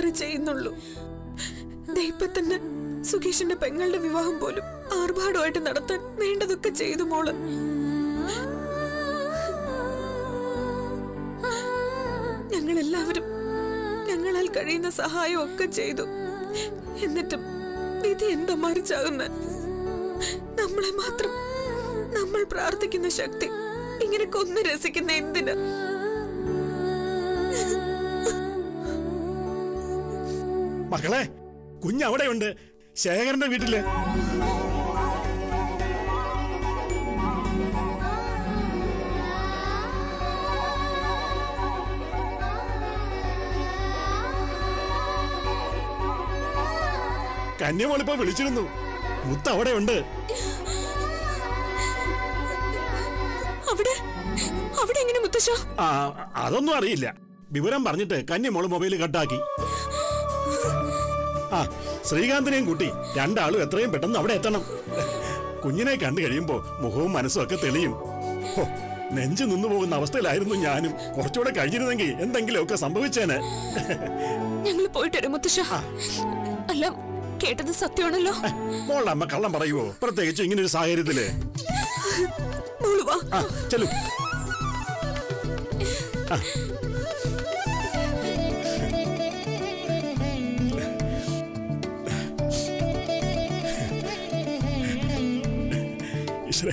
അങ്ങനെ ചെയ്യുന്നുള്ളൂ ദേ ഇപ്പൊ തന്നെ സുകേഷിന്റെ പെങ്ങളുടെ വിവാഹം പോലും ആർഭാടമായിട്ട് നടത്താൻ വേണ്ടതൊക്കെ ചെയ്തു മോള് ഞങ്ങൾ എല്ലാവരും ഞങ്ങളാൽ കഴിയുന്ന സഹായം ഒക്കെ ചെയ്തു എന്നിട്ടും വിധി എന്താ മറിച്ചാകുന്ന നമ്മളെ മാത്രം നമ്മൾ പ്രാർത്ഥിക്കുന്ന ശക്തി ഇങ്ങനെ കൊന്നു രസിക്കുന്ന എന്തിനാ മക്കളെ കുഞ്ഞവിടെയുണ്ട് ശേഖരന്റെ വീട്ടില് കന്യമോളിപ്പോ വിളിച്ചിരുന്നു മുത്ത് അവിടെയുണ്ട് അവിടെ അവിടെ എങ്ങനെ മുത്തശ്ശ ആ അതൊന്നും അറിയില്ല വിവരം പറഞ്ഞിട്ട് കന്യമോള് മൊബൈൽ കട്ടാക്കി ആ ശ്രീകാന്തിനെയും കൂട്ടി രണ്ടാളും എത്രയും പെട്ടെന്ന് അവിടെ എത്തണം കുഞ്ഞിനെ കണ്ടു കഴിയുമ്പോ മുഖവും മനസ്സും ഒക്കെ തെളിയും ഹോ, നെഞ്ചു നിന്നു പോകുന്ന അവസ്ഥയിലായിരുന്നു ഞാനും കുറച്ചുകൂടെ കഴിഞ്ഞിരുന്നെങ്കിൽ എന്തെങ്കിലുമൊക്കെ സംഭവിച്ചേനെ ഞങ്ങൾ പോയിട്ട് വരും മുത്തശ്ശ അല്ല കേട്ടത് സത്യമാണല്ലോ മോളുടെ അമ്മ കള്ളം പറയുവോ പ്രത്യേകിച്ച് ഇങ്ങനെ ഒരു സാഹചര്യത്തില് മോള് വാ ആ ചെല്ലു ഈശ്വര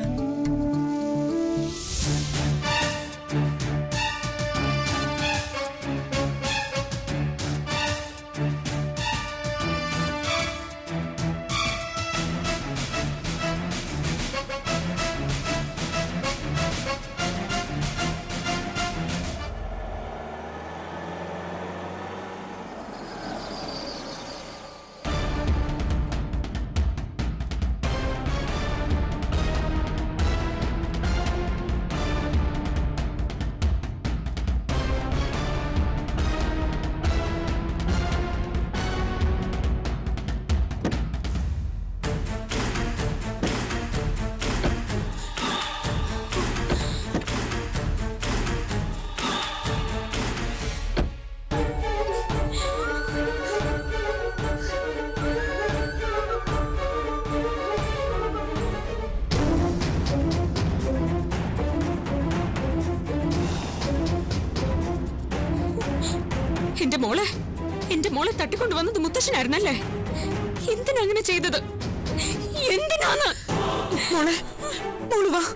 എന്റെ മോളെ എന്റെ മോളെ തട്ടിക്കൊണ്ടു വന്നത് മുത്തശ്ശനായിരുന്നല്ലേ എന്തിനാ അങ്ങനെ ചെയ്തത് എന്തിനാന്ന് മോളെ മോള് വാ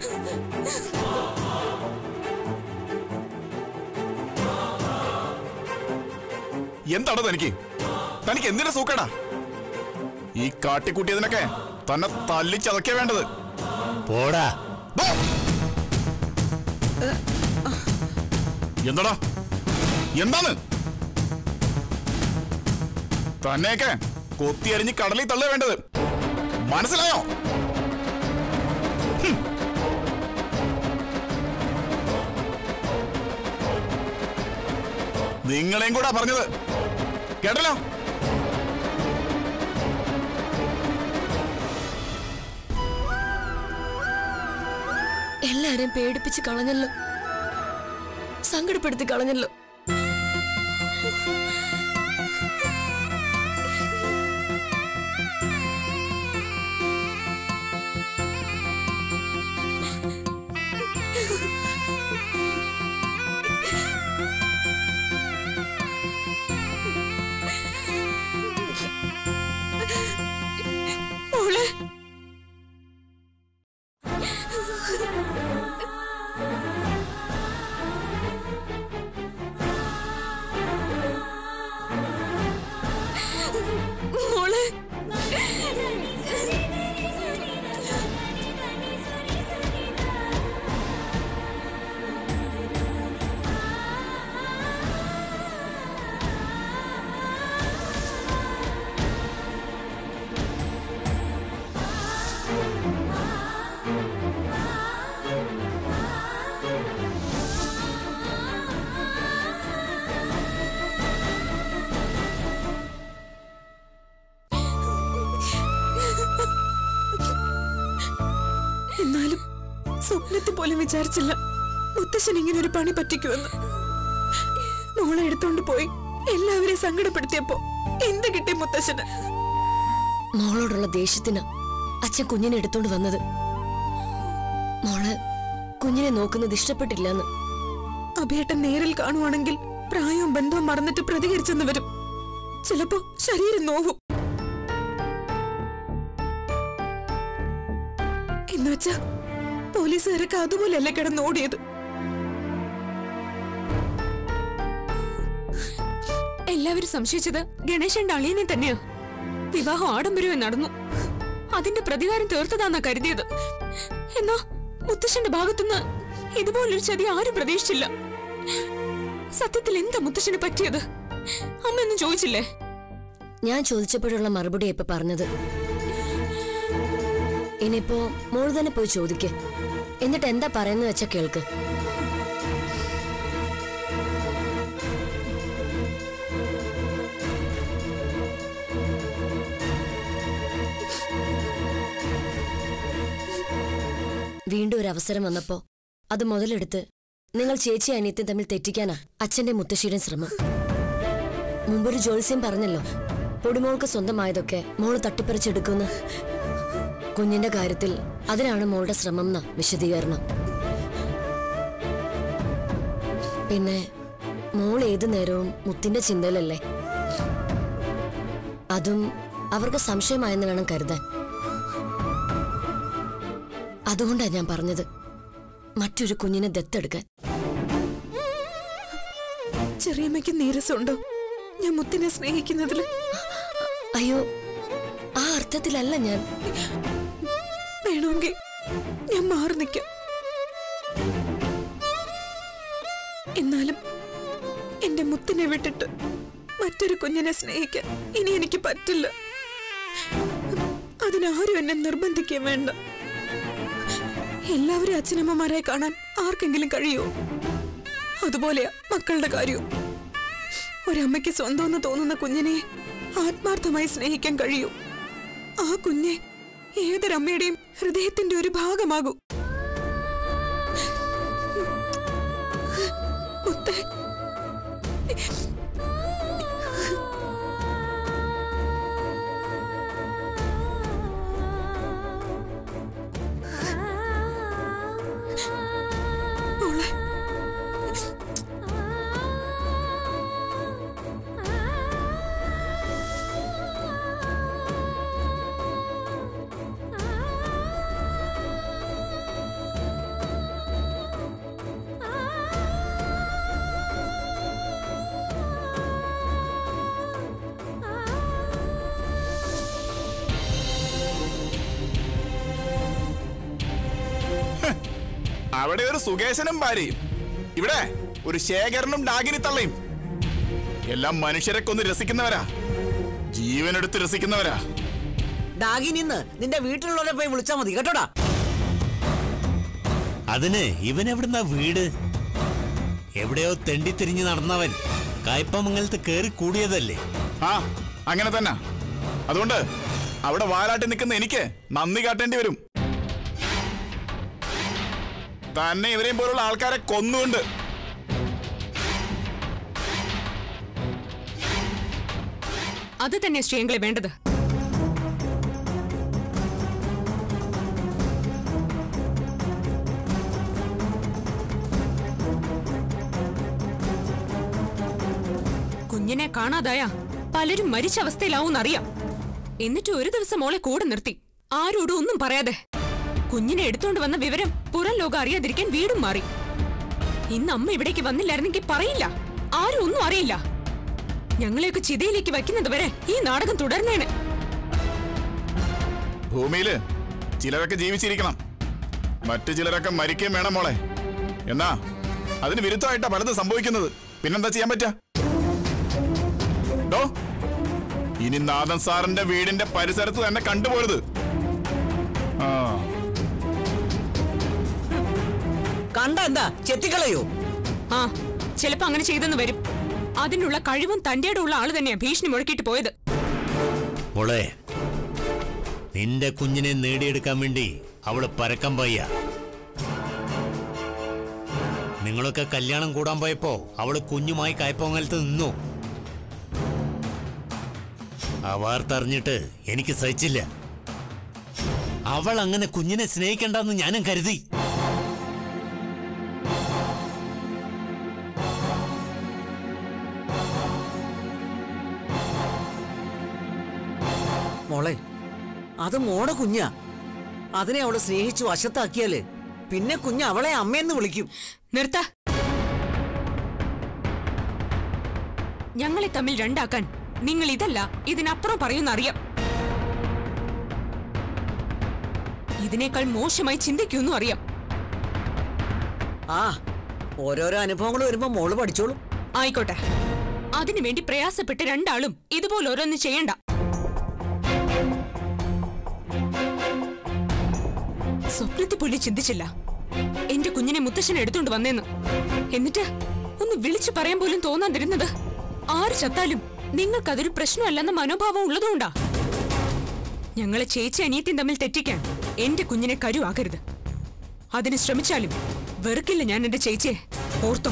എന്താണോ തനിക്ക് തനിക്ക് എന്തിനാ സൂക്കടാ ഈ കാട്ടിക്കൂട്ടിയതിനൊക്കെ തന്നെ തല്ലിച്ചതക്കേ വേണ്ടത് പോടാ ദോ. എന്താടാ എന്താന്ന് തന്നെയൊക്കെ കൊത്തിയരിഞ്ഞ് കടലിൽ തള്ളുക വേണ്ടത് മനസ്സിലായോ ഹും. നിങ്ങളെയും കൂടാ പറഞ്ഞത് കേട്ടല്ലോ എല്ലാരെയും പേടിപ്പിച്ച് കളഞ്ഞല്ലോ സങ്കടപ്പെടുത്തി കളഞ്ഞല്ലോ മോളെ മോളെ എന്നാലും സ്വപ്നത്തിൽ പോലും വിചാരിച്ചില്ല മുത്തശ്ശൻ ഇങ്ങനെ ഒരു പണി പറ്റിക്കുമെന്ന് മോളെ എടുത്തോണ്ട് പോയി എല്ലാവരെയും സങ്കടപ്പെടുത്തിയപ്പോ എന്ത് കിട്ടി മുത്തശ്ശന് മോളോടുള്ള ദേഷ്യത്തിന് അച്ഛൻ കുഞ്ഞിനെ എടുത്തോണ്ട് വന്നത് മോള് കുഞ്ഞിനെ നോക്കുന്നത് ഇഷ്ടപ്പെട്ടില്ലെന്ന് അഭിയേട്ടൻ നേരിൽ കാണുവാണെങ്കിൽ പ്രായവും ബന്ധവും മറന്നിട്ട് പ്രതികരിച്ചെന്ന് വരും ചിലപ്പോ ശരീരം നോവും എന്നുവെച്ചാ പോലീസുകാരൊക്കെ അതുപോലെയല്ലേ കിടന്നോടിയത് എല്ലാവരും സംശയിച്ചത് ഗണേശന്റെ അളിയനെ തന്നെയാ വിവാഹം ആഡംബരമായി നടന്നു അതിന്റെ പ്രതികാരം തീർത്തതാന്നാ കരുതിയത് എന്നാ മുത്തശ്ശന്റെ ഭാഗത്തുനിന്ന് ഇതുപോലൊരു ചതി ആരും പ്രതീക്ഷിച്ചില്ല സത്യത്തിൽ എന്താ മുത്തശ്ശന് പറ്റിയത് അമ്മയൊന്നും ചോദിച്ചില്ലേ ഞാൻ ചോദിച്ചപ്പോഴുള്ള മറുപടി ഇപ്പൊ പറഞ്ഞത് ഇനിയിപ്പോ മോള് തന്നെ പോയി ചോദിക്ക് എന്നിട്ട് എന്താ പറയുന്നത് വെച്ചാ കേൾക്ക് വീണ്ടും ഒരു അവസരം വന്നപ്പോ അത് മുതലെടുത്ത് നിങ്ങൾ ചേച്ചി അനിയത്തെ തമ്മിൽ തെറ്റിക്കാനാ അച്ഛന്റെ മുത്തശ്ശിയുടെ ശ്രമം മുമ്പൊരു ജോത്സ്യം പറഞ്ഞല്ലോ പൊടിമോൾക്ക് സ്വന്തമായതൊക്കെ മോള് തട്ടിപ്പറിച്ചെടുക്കുമെന്ന് കുഞ്ഞിന്റെ കാര്യത്തിൽ അതിനാണ് മോളുടെ ശ്രമം എന്ന വിശദീകരണം പിന്നെ മോൾ ഏതു നേരവും മുത്തിന്റെ ചിന്തയിലല്ലേ അതും അവർക്ക് സംശയമായെന്ന് വേണം കരുതാൻ അതുകൊണ്ടാ ഞാൻ പറഞ്ഞത് മറ്റൊരു കുഞ്ഞിനെ ദത്തെടുക്കാൻ ചെറിയമ്മയ്ക്ക് നീരസമുണ്ടോ ഞാൻ മുത്തിനെ സ്നേഹിക്കുന്നതില് അയ്യോ ആ അർത്ഥത്തിലല്ല ഞാൻ വേണമെങ്കിൽ ഞാൻ മാറി നിൽക്കാം എന്നാലും എന്റെ മുത്തിനെ വിട്ടിട്ട് മറ്റൊരു കുഞ്ഞിനെ സ്നേഹിക്കാൻ ഇനി എനിക്ക് പറ്റില്ല അതിനാരും എന്നെ നിർബന്ധിക്കാൻ വേണ്ട എല്ലാവരും അച്ഛനമ്മമാരായി കാണാൻ ആർക്കെങ്കിലും കഴിയുമോ അതുപോലെയാ മക്കളുടെ കാര്യവും ഒരമ്മയ്ക്ക് സ്വന്തമെന്ന് തോന്നുന്ന കുഞ്ഞിനെ ആത്മാർത്ഥമായി സ്നേഹിക്കാൻ കഴിയൂ ആ കുഞ്ഞെ ഏതൊരമ്മയുടെയും ഹൃദയത്തിന്റെ ഒരു ഭാഗമാകൂ മുത്തേ മോളെ അവിടെ ഒരു സുകേശനും ഭാര്യയും ഇവിടെ ഒരു ശേഖരനും ഡാഗിനി തള്ളയും എല്ലാം മനുഷ്യരെ കൊന്ന് രസിക്കുന്നവരാ ജീവനെടുത്ത് രസിക്കുന്നവരാ ഡാഗിനിന്ന് നിന്റെ വീട്ടിലുള്ളവരെ പോയി വിളിച്ചാ മതി കേട്ടോടാ അതിന് ഇവൻ എവിടുന്ന വീട് എവിടെയോ തെണ്ടിത്തിരിഞ്ഞ് നടന്നവൻ കായ്പമംഗലത്ത് കേറി കൂടിയതല്ലേ ആ അങ്ങനെ തന്നെ അതുകൊണ്ട് അവിടെ വാലാട്ടി നിൽക്കുന്ന എനിക്ക് നന്ദി കാട്ടേണ്ടി വരും തന്നെ ഇവരെയും പോലുള്ള ആൾക്കാരെ കൊന്നുകൊണ്ട് അത് തന്നെ ശ്രീയങ്ങളെ വേണ്ടത് കുഞ്ഞിനെ കാണാതായ പലരും മരിച്ച അവസ്ഥയിലാവൂന്നറിയാം എന്നിട്ട് ഒരു ദിവസം മോളെ കൂടെ നിർത്തി ആരോടും ഒന്നും പറയാതെ കുഞ്ഞിനെ എടുത്തോണ്ട് വന്ന വിവരം പുറം ലോകം അറിയാതിരിക്കാൻ വീടും മാറി ഇന്ന് അമ്മ ഇവിടേക്ക് വന്നില്ലായിരുന്നെങ്കിൽ പറയില്ല ആരും ഒന്നും അറിയില്ല ഞങ്ങളെയൊക്കെ ചിതയിലേക്ക് വയ്ക്കുന്നത് വരെ ഈ നാടകം തുടർന്നേനെ ഭൂമിയില് ചിലരൊക്കെ ജീവിച്ചിരിക്കണം മറ്റു ചിലരൊക്കെ മരിക്കുകയും വേണം മോളെ എന്നാ അതിന് വിരുദ്ധമായിട്ടാ പലതും സംഭവിക്കുന്നത് പിന്നെന്താ ചെയ്യാൻ പറ്റാ ഡോ ഇനി നാദൻ സാറിന്റെ വീടിന്റെ പരിസരത്ത് തന്നെ കണ്ടുപോരുത് ആ കണ്ട എന്താ ചെത്തിക്കളയോ ആ ചിലപ്പോ അങ്ങനെ ചെയ്തെന്ന് വരും അതിനുള്ള കഴിവും തന്റെ ഉള്ള ആള് തന്നെയാ ഭീഷണി മുഴക്കിയിട്ട് പോയത് മോളെ നിന്റെ കുഞ്ഞിനെ നേടിയെടുക്കാൻ വേണ്ടി അവള് പരക്കം പയ്യ നിങ്ങളൊക്കെ കല്യാണം കൂടാൻ പോയപ്പോ അവള് കുഞ്ഞുമായി കായ്പമംഗലത്ത് നിന്നു ആ വാർത്ത അറിഞ്ഞിട്ട് എനിക്ക് സഹിച്ചില്ല അവൾ അങ്ങനെ കുഞ്ഞിനെ സ്നേഹിക്കണ്ടെന്ന് ഞാനും കരുതി മോളെ അത് മോടെ കുഞ്ഞാ അതിനെ അവള് സ്നേഹിച്ചു വശത്താക്കിയാല് പിന്നെ കുഞ്ഞ് അവളെ അമ്മയെന്ന് വിളിക്കും നിർത്ത ഞങ്ങളെ തമ്മിൽ രണ്ടാക്കാൻ നിങ്ങൾ ഇതല്ല ഇതിനപ്പുറം പറയുന്നറിയാം ഇതിനേക്കാൾ മോശമായി ചിന്തിക്കുമെന്നും അറിയാം ആ ഓരോരോ അനുഭവങ്ങൾ വരുമ്പോ മോള് പഠിച്ചോളും ആയിക്കോട്ടെ അതിനുവേണ്ടി പ്രയാസപ്പെട്ട് രണ്ടാളും ഇതുപോലെ ഓരോന്ന് ചെയ്യണ്ട സ്വപ്നത്തിൽ പോലും ചിന്തിച്ചില്ല എന്റെ കുഞ്ഞിനെ മുത്തശ്ശൻ എടുത്തോണ്ട് വന്നേന്ന് എന്നിട്ട് ഒന്ന് വിളിച്ചു പറയാൻ പോലും തോന്നാതിരുന്നത് ആര് ചത്താലും നിങ്ങൾക്കതൊരു പ്രശ്നമല്ലെന്ന മനോഭാവം ഉള്ളതുകൊണ്ടാ ഞങ്ങളെ ചേച്ചി അനിയത്തിയും തമ്മിൽ തെറ്റിക്കാൻ എന്റെ കുഞ്ഞിനെ കരുവാകരുത് അതിന് ശ്രമിച്ചാലും വെറുക്കില്ല ഞാൻ എന്റെ ചേച്ചിയെ ഓർത്തോ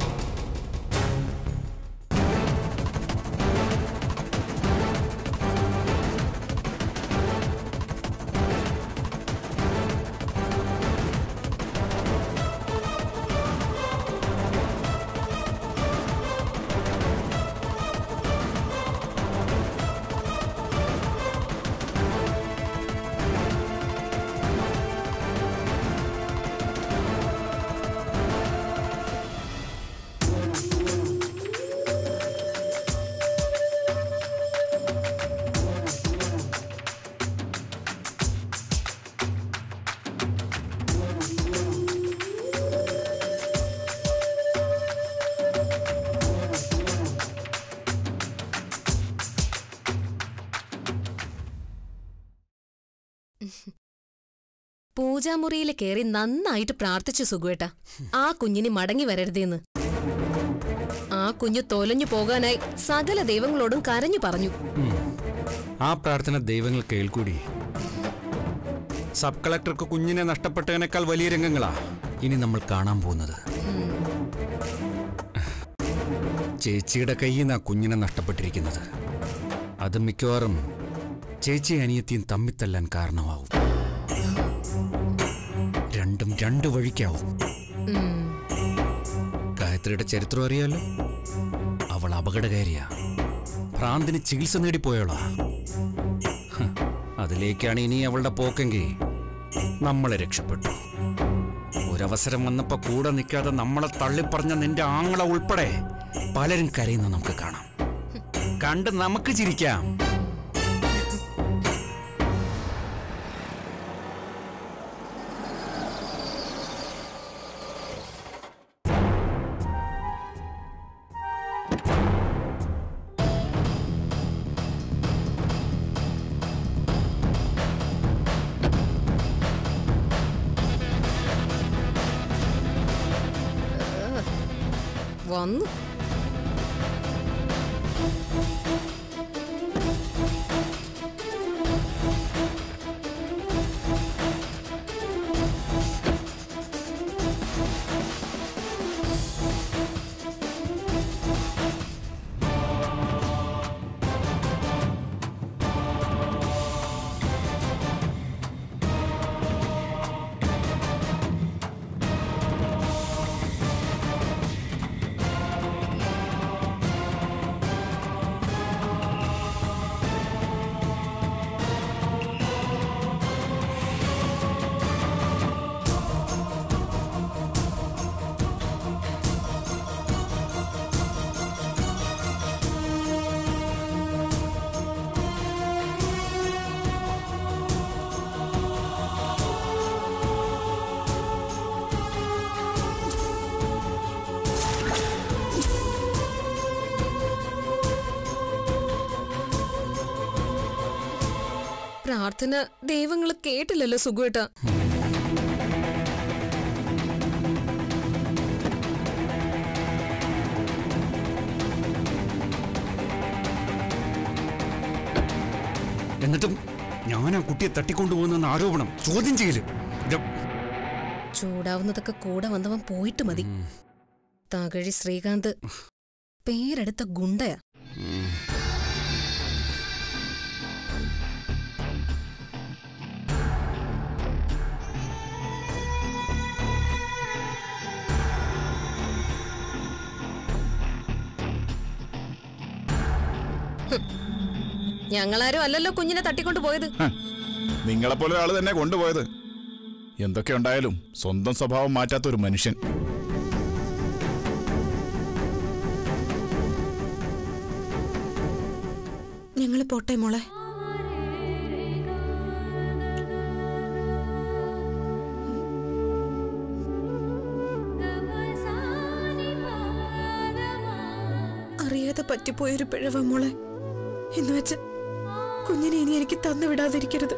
പൂജാമുറിയിൽ കയറി നന്നായിട്ട് പ്രാർത്ഥിച്ചു സുഖുവേട്ട ആ കുഞ്ഞിന് മടങ്ങി വരരുതെന്ന് ആ കുഞ്ഞു തൊലഞ്ഞു പോകാനായി സകല ദൈവങ്ങളോടും കരഞ്ഞു പറഞ്ഞു ആ പ്രാർത്ഥന ദൈവങ്ങൾ കേൾക്കൂടി സബ് കളക്ടർക്ക് കുഞ്ഞിനെ നഷ്ടപ്പെട്ടതിനേക്കാൾ വലിയ രംഗങ്ങളാ ഇനി നമ്മൾ കാണാൻ പോകുന്നത് ചേച്ചിയുടെ കയ്യിൽ നിന്നാ കുഞ്ഞിനെ നഷ്ടപ്പെട്ടിരിക്കുന്നത് അത് മിക്കവാറും ചേച്ചി അനിയത്തിയും തമ്മിത്തല്ലാൻ കാരണമാവും രണ്ടും രണ്ട് വഴിക്കാവും ഗായത്രിയുടെ ചരിത്രം അറിയാലോ അവൾ അപകടകാരിയാ ഭ്രാന്തിന് ചികിത്സ നേടിപ്പോയോളാ ഹ്, അതിലേക്കാണ് ഇനി അവളുടെ പോക്കെങ്കിൽ നമ്മളെ രക്ഷപ്പെട്ടു ഒരവസരം വന്നപ്പോ കൂടെ നിൽക്കാതെ നമ്മളെ തള്ളിപ്പറഞ്ഞ നിന്റെ ആങ്ങള ഉൾപ്പെടെ പലരും കരയുന്ന നമുക്ക് കാണാം കണ്ട് നമുക്ക് ചിരിക്കാം വന്നു പ്രാർത്ഥന ദൈവങ്ങൾ കേട്ടില്ലല്ലോ സുഖുവേട്ട എന്നിട്ടും ഞാൻ ആ കുട്ടിയെ തട്ടിക്കൊണ്ടുപോകുന്ന ആരോപണം ചോദ്യം ചെയ്യല് ഇത് ചൂടാവുന്നതൊക്കെ കൂടെ വന്നവൻ പോയിട്ട് മതി തകഴി ശ്രീകാന്ത് പേരെടുത്ത ഗുണ്ടയാ ഞങ്ങളാരും അല്ലല്ലോ കുഞ്ഞിനെ തട്ടിക്കൊണ്ട് പോയത് നിങ്ങളെപ്പോലെ ഒരാൾ തന്നെ കൊണ്ടുപോയത് എന്തൊക്കെ ഉണ്ടായാലും സ്വന്തം സ്വഭാവം മാറ്റാത്ത ഒരു മനുഷ്യൻ ഞങ്ങൾ പോട്ടെ മോളെ അറിയാതെ പറ്റിപ്പോയൊരു പിഴവ മോളെ എന്ന് വെച്ച് കുഞ്ഞിനെ ഇനി എനിക്ക് തന്നു വിടാതിരിക്കരുത്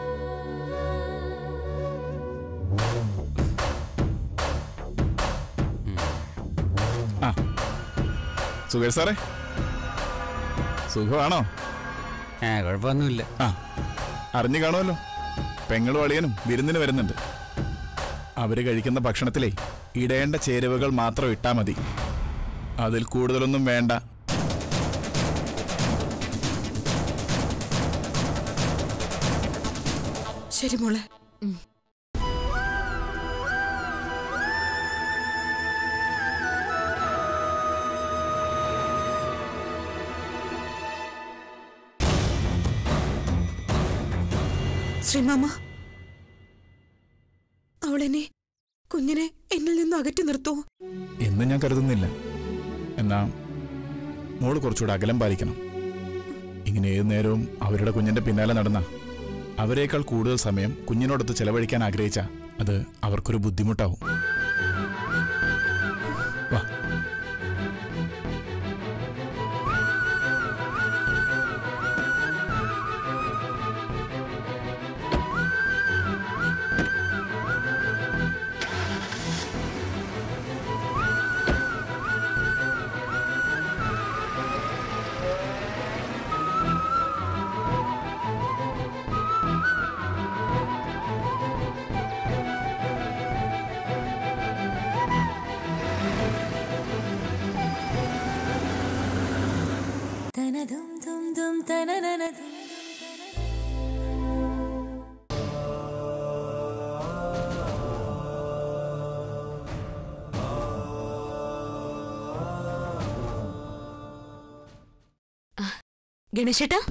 ആ സുഖേഷ് സാറേ സുഖമാണോ ഏ കുഴപ്പമൊന്നുമില്ല ആ അറിഞ്ഞു കാണുമല്ലോ പെങ്ങളും അളിയനും വിരുന്നിന് വരുന്നുണ്ട് അവര് കഴിക്കുന്ന ഭക്ഷണത്തിലേ ഇടേണ്ട ചേരുവകൾ മാത്രം ഇട്ടാ മതി അതിൽ കൂടുതലൊന്നും വേണ്ട ശരി മോളെ ശ്രീമാമ അവളെന്നെ കുഞ്ഞിനെ എന്നിൽ നിന്നും അകറ്റി നിർത്തുമോ എന്ന് ഞാൻ കരുതുന്നില്ല എന്നാ മോള് കുറച്ചുകൂടെ അകലം പാലിക്കണം ഇങ്ങനെ ഏത് നേരവും അവരുടെ കുഞ്ഞിന്റെ പിന്നാലെ നടന്ന അവരെക്കാൾ കൂടുതൽ സമയം കുഞ്ഞിനോടൊത്ത് ചെലവഴിക്കാൻ ആഗ്രഹിച്ച അത് അവർക്കൊരു ബുദ്ധിമുട്ടാവും വാ ഗണേശേട്ടാ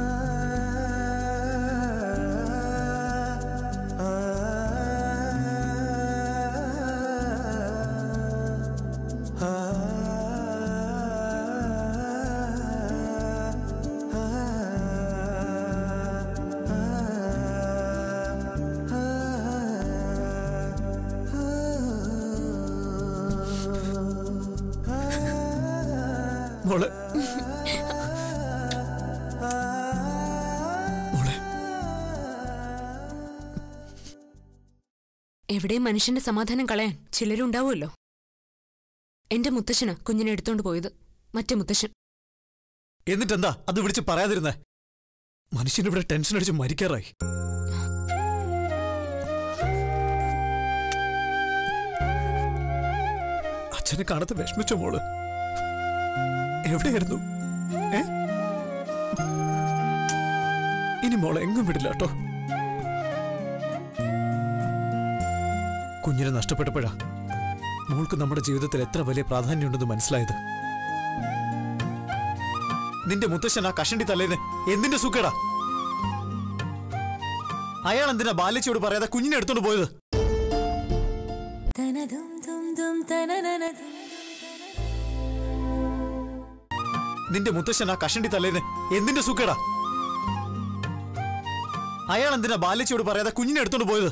മോളെ മോളെ എവിടെയും മനുഷ്യന്റെ സമാധാനം കളയാൻ ചിലരുണ്ടാവുമല്ലോ എന്റെ മുത്തശ്ശനാ കുഞ്ഞിനെ എടുത്തോണ്ട് പോയത് മറ്റേ മുത്തശ്ശൻ എന്നിട്ടെന്താ അത് വിളിച്ച് പറയാതിരുന്നേ മനുഷ്യനിവിടെ ടെൻഷൻ അടിച്ച് മരിക്കാറായി അച്ഛനെ കാണാത്ത വിഷമിച്ചോ മോള് എവിടെയായിരുന്നു ഏ ഇനി മോളെ എങ്ങും വിടില്ല കേട്ടോ കുഞ്ഞിനെ നഷ്ടപ്പെട്ടപ്പോഴാ മോൾക്ക് നമ്മുടെ ജീവിതത്തിൽ എത്ര വലിയ പ്രാധാന്യമുണ്ടെന്ന് മനസ്സിലായത് നിന്റെ മുത്തശ്ശൻ ആ കഷണ്ടി തലേന്ന് എന്തിന്റെ സുഖേടാ അയാൾ എന്തിനാ ബാല്യച്ചോട് പറയാതെ കുഞ്ഞിനെ എടുത്തോണ്ട് പോയത് നിന്റെ മുത്തശ്ശൻ ആ കഷണ്ടി തലേന്ന് എന്തിന്റെ സുഖേടാ അയാൾ എന്തിനാ ബാല്യച്ചോട് പറയാതെ കുഞ്ഞിനെ എടുത്തോണ്ട് പോയത്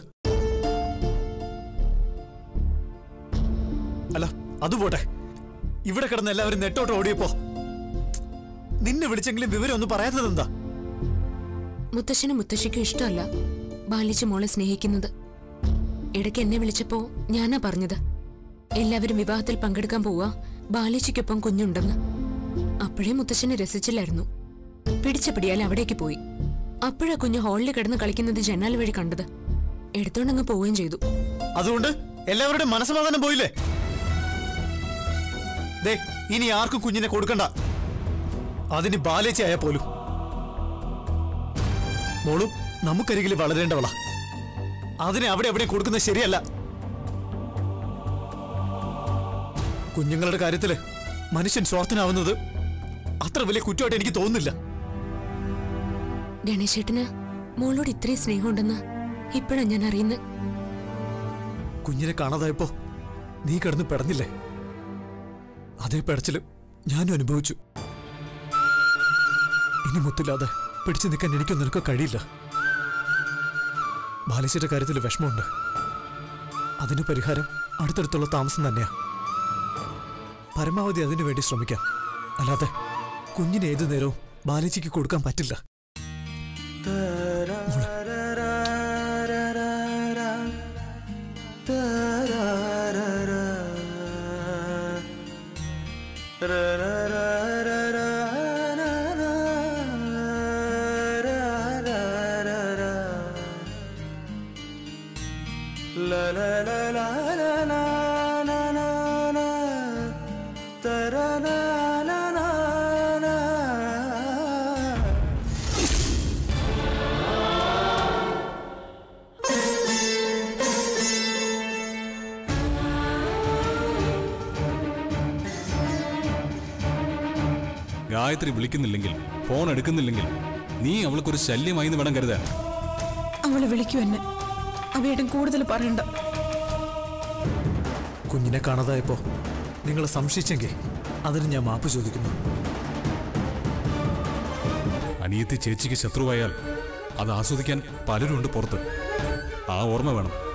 അല്ല അത് പോട്ടെ ഇവിടെ കിടന്ന് എല്ലാവരും നെട്ടോട്ട് ഓടിയപ്പോ നിന്നെ വിളിച്ചെങ്കിലും വിവരം ഒന്നും പറയാത്തത് എന്താ മുത്തശ്ശനും മുത്തശ്ശിക്കും ഇഷ്ടമല്ല ബാലിച്ച് മോളെ സ്നേഹിക്കുന്നത് ഇടയ്ക്ക് എന്നെ വിളിച്ചപ്പോ ഞാനാ പറഞ്ഞത് എല്ലാവരും വിവാഹത്തിൽ പങ്കെടുക്കാൻ പോവാ ബാലിച്ചയ്ക്കൊപ്പം കുഞ്ഞുണ്ടെന്ന് അപ്പോഴേ മുത്തശ്ശനെ രസിച്ചില്ലായിരുന്നു പിടിച്ച പിടിയാൽ അവിടേക്ക് പോയി അപ്പോഴാ കുഞ്ഞ് ഹാളിൽ കിടന്ന് കളിക്കുന്നത് ജനാൽ വഴി കണ്ടത് എടുത്തോണ്ടങ്ങ് പോവുകയും ചെയ്തു അതുകൊണ്ട് എല്ലാവരുടെയും മനസ്സമാധാനം പോയില്ലേ ദേ ഇനി ആർക്കും കുഞ്ഞിനെ കൊടുക്കണ്ട അതിന് ബാലേച്ചയായ പോലും മോളും നമുക്കരികിൽ വളരേണ്ടവളാ അതിനെ അവിടെ എവിടെ കൊടുക്കുന്നത് ശരിയല്ല കുഞ്ഞുങ്ങളുടെ കാര്യത്തില് മനുഷ്യൻ സ്വാർത്ഥനാവുന്നത് അത്ര വലിയ കുറ്റമായിട്ട് എനിക്ക് തോന്നുന്നില്ല ഗണേശേട്ടന് മോളോട് ഇത്രയും സ്നേഹമുണ്ടെന്ന് ഇപ്പോഴാ ഞാൻ അറിയുന്നത് കുഞ്ഞിനെ കാണാതായപ്പോ നീ കിടന്ന് പെടഞ്ഞില്ലേ അതേ പെടച്ചില് ഞാനും അനുഭവിച്ചു ഇനി മുത്തില്ലാതെ പിടിച്ചു നിൽക്കാൻ എനിക്കൊന്നും നിനക്ക് കഴിയില്ല ബാലിശയുടെ കാര്യത്തിൽ വിഷമമുണ്ട് അതിന് പരിഹാരം അടുത്തടുത്തുള്ള താമസം തന്നെയാ പരമാവധി അതിനു വേണ്ടി ശ്രമിക്കാം അല്ലാതെ കുഞ്ഞിന് ഏതു നേരവും ബാലിച്ചിക്ക് കൊടുക്കാൻ പറ്റില്ല ഗായത്രി വിളിക്കുന്നില്ലെങ്കിൽ ഫോൺ എടുക്കുന്നില്ലെങ്കിൽ നീ അവൾക്കൊരു ശല്യമായി എന്ന് വേണം കരുതാൻ അവള് വിളിക്കൂ എന്നെ അവയുടെ കൂടുതൽ പറയണ്ട കുഞ്ഞിനെ കാണാതായപ്പോ നിങ്ങളെ സംശയിച്ചെങ്കിൽ അതിന് ഞാൻ മാപ്പ് ചോദിക്കുന്നു അനിയത്തി ചേച്ചിക്ക് ശത്രുവായാൽ അത് ആസ്വദിക്കാൻ പലരുണ്ട് പുറത്ത് ആ ഓർമ്മ വേണം